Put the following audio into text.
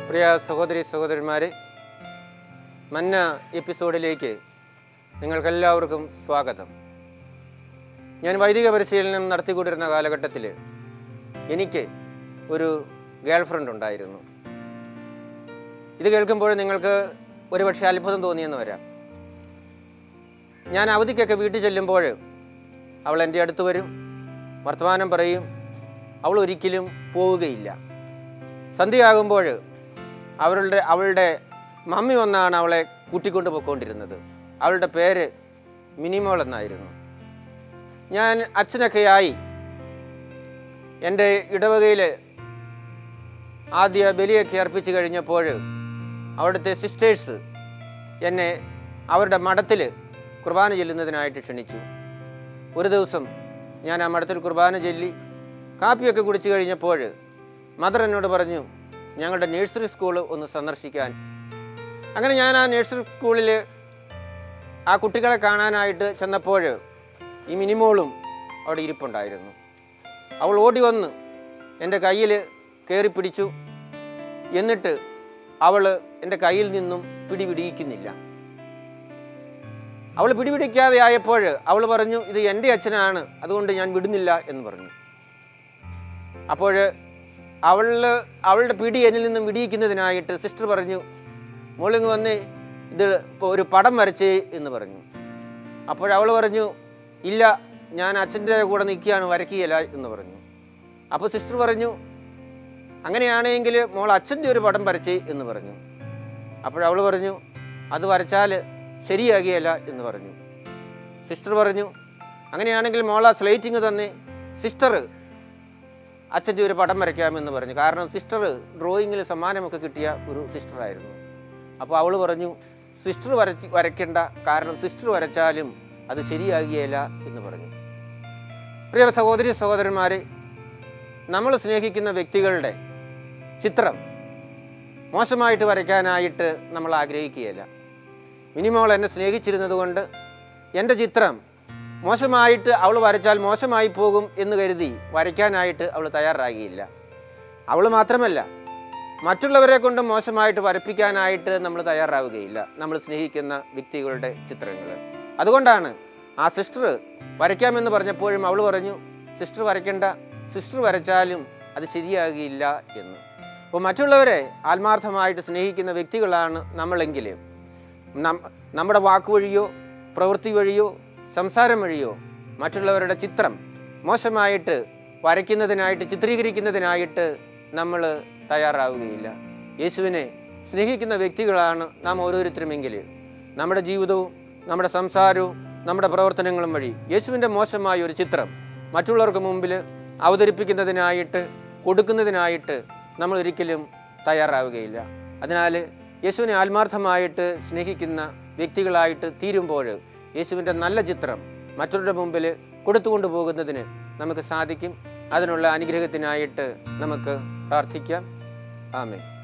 പ്രിയ സഹോദരി സഹോദരന്മാരെ മന്ന എപ്പിസോഡിലേക്ക് നിങ്ങൾക്കെല്ലാവർക്കും സ്വാഗതം ഞാൻ വൈദിക പരിശീലനം നടത്തിക്കൊണ്ടിരുന്ന കാലഘട്ടത്തിൽ എനിക്ക് ഒരു ഗേൾ ഫ്രണ്ട് ഉണ്ടായിരുന്നു ഇത് കേൾക്കുമ്പോൾ നിങ്ങൾക്ക് ഒരുപക്ഷെ അത്ഭുതം തോന്നിയെന്ന് വരാം ഞാൻ അവധിക്കൊക്കെ വീട്ടിൽ ചെല്ലുമ്പോൾ അവൾ എൻ്റെ അടുത്ത് വരും വർത്തമാനം പറയും അവൾ ഒരിക്കലും പോവുകയില്ല സന്ധ്യയാകുമ്പോൾ അവളുടെ അവളുടെ മമ്മി വന്നാണ് അവളെ കൂട്ടിക്കൊണ്ട് പോയിക്കൊണ്ടിരുന്നത് അവളുടെ പേര് മിനിമോൾ എന്നായിരുന്നു ഞാൻ അച്ഛനൊക്കെയായി എൻ്റെ ഇടവകയിൽ ആദ്യ ബലിയൊക്കെ അർപ്പിച്ച് കഴിഞ്ഞപ്പോൾ അവിടുത്തെ സിസ്റ്റേഴ്സ് എന്നെ അവരുടെ മഠത്തിൽ കുർബാന ചെല്ലുന്നതിനായിട്ട് ക്ഷണിച്ചു ഒരു ദിവസം ഞാൻ ആ മഠത്തിൽ കുർബാന ചൊല്ലി കാപ്പിയൊക്കെ കുടിച്ചു കഴിഞ്ഞപ്പോൾ മദർ എന്നോട് പറഞ്ഞു ഞങ്ങളുടെ നഴ്സറി സ്കൂൾ ഒന്ന് സന്ദർശിക്കാൻ അങ്ങനെ ഞാൻ ആ നഴ്സറി സ്കൂളിൽ ആ കുട്ടികളെ കാണാനായിട്ട് ചെന്നപ്പോൾ ഈ മിനിമോളും അവിടെ ഇരിപ്പുണ്ടായിരുന്നു അവൾ ഓടി വന്ന് എൻ്റെ കയ്യിൽ കയറി പിടിച്ചു എന്നിട്ട് അവൾ എൻ്റെ കയ്യിൽ നിന്നും പിടിപിടിയിക്കുന്നില്ല അവൾ പിടിപിടിക്കാതെ ആയപ്പോൾ അവൾ പറഞ്ഞു ഇത് എൻ്റെ അച്ഛനാണ് അതുകൊണ്ട് ഞാൻ വിടുന്നില്ല എന്ന് പറഞ്ഞു അപ്പോൾ അവൾ അവളുടെ പിടി എന്നിൽ നിന്നും വിടിയിക്കുന്നതിനായിട്ട് സിസ്റ്റർ പറഞ്ഞു മോളിങ് വന്ന് ഇത് ഇപ്പോൾ ഒരു പടം വരച്ചേ എന്ന് പറഞ്ഞു അപ്പോൾ അവൾ പറഞ്ഞു ഇല്ല ഞാൻ അച്ഛൻ്റെ കൂടെ നിൽക്കുകയാണ് വരയ്ക്കുകയില്ല എന്ന് പറഞ്ഞു അപ്പോൾ സിസ്റ്റർ പറഞ്ഞു അങ്ങനെയാണെങ്കിൽ മോൾ അച്ഛൻ്റെ ഒരു പടം വരച്ചേ എന്ന് പറഞ്ഞു അപ്പോൾ അവൾ പറഞ്ഞു അത് വരച്ചാൽ ശരിയാകിയല്ല എന്ന് പറഞ്ഞു സിസ്റ്റർ പറഞ്ഞു അങ്ങനെയാണെങ്കിൽ മോൾ ആ സ്ലേറ്റിങ് തന്നെ സിസ്റ്റർ അച്ഛൻ്റെ ഒരു പടം വരയ്ക്കാമെന്ന് പറഞ്ഞു കാരണം സിസ്റ്റർ ഡ്രോയിങ്ങിൽ സമ്മാനമൊക്കെ കിട്ടിയ ഒരു സിസ്റ്ററായിരുന്നു അപ്പോൾ അവൾ പറഞ്ഞു സിസ്റ്റർ വരച്ച് വരയ്ക്കേണ്ട കാരണം സിസ്റ്റർ വരച്ചാലും അത് ശരിയാകിയല്ല എന്ന് പറഞ്ഞു പ്രിയ സഹോദരി സഹോദരന്മാരെ നമ്മൾ സ്നേഹിക്കുന്ന വ്യക്തികളുടെ ചിത്രം മോശമായിട്ട് വരയ്ക്കാനായിട്ട് നമ്മൾ ആഗ്രഹിക്കുകയില്ല മിനിമോൾ എന്നെ സ്നേഹിച്ചിരുന്നത് കൊണ്ട് എൻ്റെ ചിത്രം മോശമായിട്ട് അവൾ വരച്ചാൽ മോശമായി പോകും എന്ന് കരുതി വരയ്ക്കാനായിട്ട് അവൾ തയ്യാറാകിയില്ല അവൾ മാത്രമല്ല മറ്റുള്ളവരെ കൊണ്ട് മോശമായിട്ട് വരപ്പിക്കാനായിട്ട് നമ്മൾ തയ്യാറാവുകയില്ല നമ്മൾ സ്നേഹിക്കുന്ന വ്യക്തികളുടെ ചിത്രങ്ങൾ അതുകൊണ്ടാണ് ആ സിസ്റ്റർ വരയ്ക്കാമെന്ന് പറഞ്ഞപ്പോഴും അവൾ പറഞ്ഞു സിസ്റ്റർ വരയ്ക്കേണ്ട സിസ്റ്റർ വരച്ചാലും അത് ശരിയാകില്ല എന്ന് അപ്പോൾ മറ്റുള്ളവരെ ആത്മാർത്ഥമായിട്ട് സ്നേഹിക്കുന്ന വ്യക്തികളാണ് നമ്മളെങ്കിൽ നം- നമ്മുടെ വാക്കുവഴിയോ പ്രവൃത്തി വഴിയോ സംസാരം വഴിയോ മറ്റുള്ളവരുടെ ചിത്രം മോശമായിട്ട് വരയ്ക്കുന്നതിനായിട്ട് ചിത്രീകരിക്കുന്നതിനായിട്ട് നമ്മൾ തയ്യാറാവുകയില്ല യേശുവിനെ സ്നേഹിക്കുന്ന വ്യക്തികളാണ് നാം ഓരോരുത്തരുമെങ്കിൽ നമ്മുടെ ജീവിതവും നമ്മുടെ സംസാരവും നമ്മുടെ പ്രവർത്തനങ്ങളും വഴി യേശുവിൻ്റെ മോശമായ ഒരു ചിത്രം മറ്റുള്ളവർക്ക് മുമ്പിൽ അവതരിപ്പിക്കുന്നതിനായിട്ട് കൊടുക്കുന്നതിനായിട്ട് നമ്മൾ ഒരിക്കലും തയ്യാറാവുകയില്ല അതിനാൽ യേശുവിനെ ആത്മാർത്ഥമായിട്ട് സ്നേഹിക്കുന്ന വ്യക്തികളായിട്ട് തീരുമ്പോൾ യേശുവിൻ്റെ നല്ല ചിത്രം മറ്റുള്ളവരുടെ മുമ്പിൽ കൊടുത്തുകൊണ്ട് പോകുന്നതിന് നമുക്ക് സാധിക്കും അതിനുള്ള അനുഗ്രഹത്തിനായിട്ട് നമുക്ക് പ്രാർത്ഥിക്കാം ആമേ